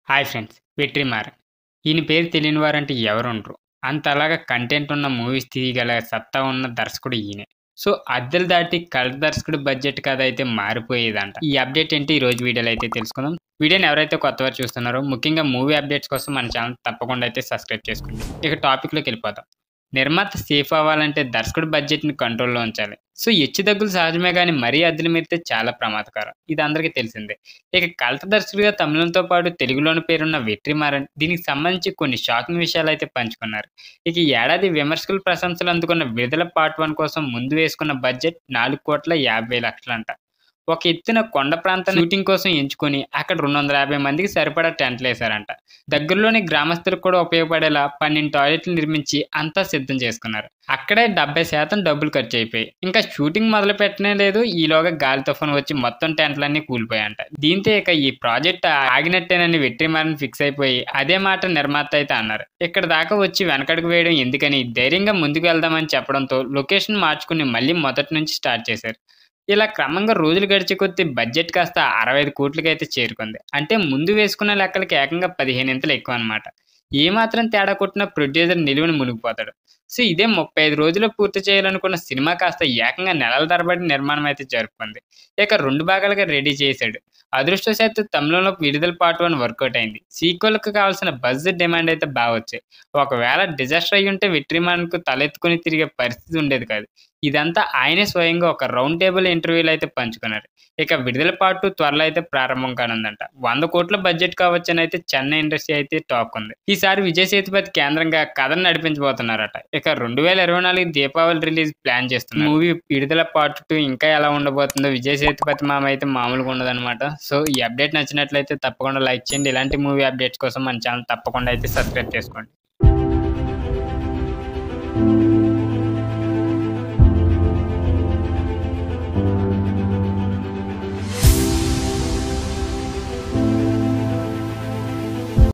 hi friends Vetrimaaran ఈయన పేరు తెలియని వారంటే ఎవరు ఉండరు అంతలాగా కంటెంట్ ఉన్న మూవీస్ తీయగల సత్తా ఉన్న దర్శకుడు ఈయనే సో అద్దెలు దాటి కళ దర్శకుడు బడ్జెట్ కథ అయితే మారిపోయేదంట ఈ అప్డేట్ ఏంటి ఈ రోజు వీడియోలో అయితే తెలుసుకుందాం వీడియోని ఎవరైతే కొత్తవారు చూస్తున్నారో ముఖ్యంగా మూవీ అప్డేట్స్ కోసం మన ఛానల్ తప్పకుండా అయితే సబ్స్క్రైబ్ చేసుకోండి ఇక టాపిక్లోకి వెళ్ళిపోతాం నిర్మాత సేఫ్ అవ్వాలంటే దర్శకుడు బడ్జెట్ని కంట్రోల్లో ఉంచాలి సో హెచ్చు దగ్గులు సహజమే కానీ మరీ అద్దెలు మీరితే చాలా ప్రమాదకరం ఇది అందరికీ తెలిసిందే ఇక కలత దర్శకుడిగా తమిళంతో పాటు తెలుగులోని పేరున్న వెట్రిమారన్ దీనికి సంబంధించి కొన్ని షాకింగ్ విషయాలు అయితే పంచుకున్నారు ఇక ఈ ఏడాది విమర్శకుల ప్రశంసలు అందుకున్న విడుదల పార్ట్ వన్ కోసం ముందు వేసుకున్న బడ్జెట్ నాలుగు కోట్ల యాభై లక్షలంట ఒక ఎత్తున కొండ ప్రాంతం షూటింగ్ కోసం ఎంచుకొని అక్కడ రెండు వందల యాభై మందికి సరిపడా టెంట్లు వేశారంట దగ్గరలోని గ్రామస్తులకు కూడా ఉపయోగపడేలా పన్నెండు టాయిలెట్లు నిర్మించి అంతా సిద్ధం చేసుకున్నారు అక్కడే డెబ్బై శాతం డబ్బులు ఖర్చు అయిపోయి ఇంకా షూటింగ్ మొదలు పెట్టనే లేదు ఈలోగా గాలి తుఫాన్ వచ్చి మొత్తం టెంట్లన్నీ కూలిపోయాయంట దీంతో ఇక ఈ ప్రాజెక్ట్ ఆగినట్టేనని వెట్రిమారని ఫిక్స్ అయిపోయి అదే మాట నిర్మాత అయితే అన్నారు ఇక్కడ దాకా వచ్చి వెనకడుగు వేయడం ఎందుకని ధైర్యంగా ముందుకు వెళ్దామని చెప్పడంతో లొకేషన్ మార్చుకుని మళ్ళీ మొదటి నుంచి స్టార్ట్ చేశారు ఇలా క్రమంగా రోజులు గడిచే కొద్దీ బడ్జెట్ కాస్త అరవై ఐదు కోట్లకి అయితే చేరుకుంది అంటే ముందు వేసుకున్న లెక్కలకి ఏకంగా పదిహేను ఇంతలు ఎక్కువ అనమాట ఏమాత్రం తేడా కొట్టిన ప్రొడ్యూసర్ నిలువని మునిగిపోతాడు సో ఇదే ముప్పై ఐదు రోజుల్లో పూర్తి చేయాలనుకున్న సినిమా కాస్త ఏకంగా నెలల తరబడి నిర్మాణం అయితే జరుపుకుంది ఇక రెండు భాగాలుగా రెడీ చేశాడు అదృష్టవశాత్తు తమిళంలో విడుదల పార్ట్ వన్ వర్కౌట్ అయింది సీక్వెల్కి కావాల్సిన బడ్జెట్ డిమాండ్ అయితే బాగా వచ్చాయి ఒకవేళ డిజాస్టర్ అయ్యి ఉంటే విట్రిమాన్కు తలెత్తుకుని తిరిగే పరిస్థితి ఉండేది కాదు ఇదంతా ఆయనే స్వయంగా ఒక రౌండ్ టేబుల్ ఇంటర్వ్యూలో అయితే పంచుకున్నారు ఇక విడుదల పాటు త్వరలో అయితే ప్రారంభం కానుందంట వంద కోట్ల బడ్జెట్ కావచ్చని అయితే చెన్నై ఇండస్ట్రీ అయితే టాక్ ఉంది ఈసారి విజయ్ సేతుపతి కేంద్రంగా కథను నడిపించబోతున్నారట ఇక రెండు వేల ఇరవై నాలుగు దీపావళి రిలీజ్ ప్లాన్ చేస్తున్నారు మూవీ విడుదల పార్ట్ టూ ఇంకా ఎలా ఉండబోతుందో విజయ్ సేతుపతి మామ అయితే మామూలుగా ఉండదన్నమాట సో ఈ అప్డేట్ నచ్చినట్లయితే తప్పకుండా లైక్ చేయండి ఇలాంటి మూవీ అప్డేట్స్ కోసం మన ఛానల్ తప్పకుండా అయితే సబ్స్క్రైబ్ చేసుకోండి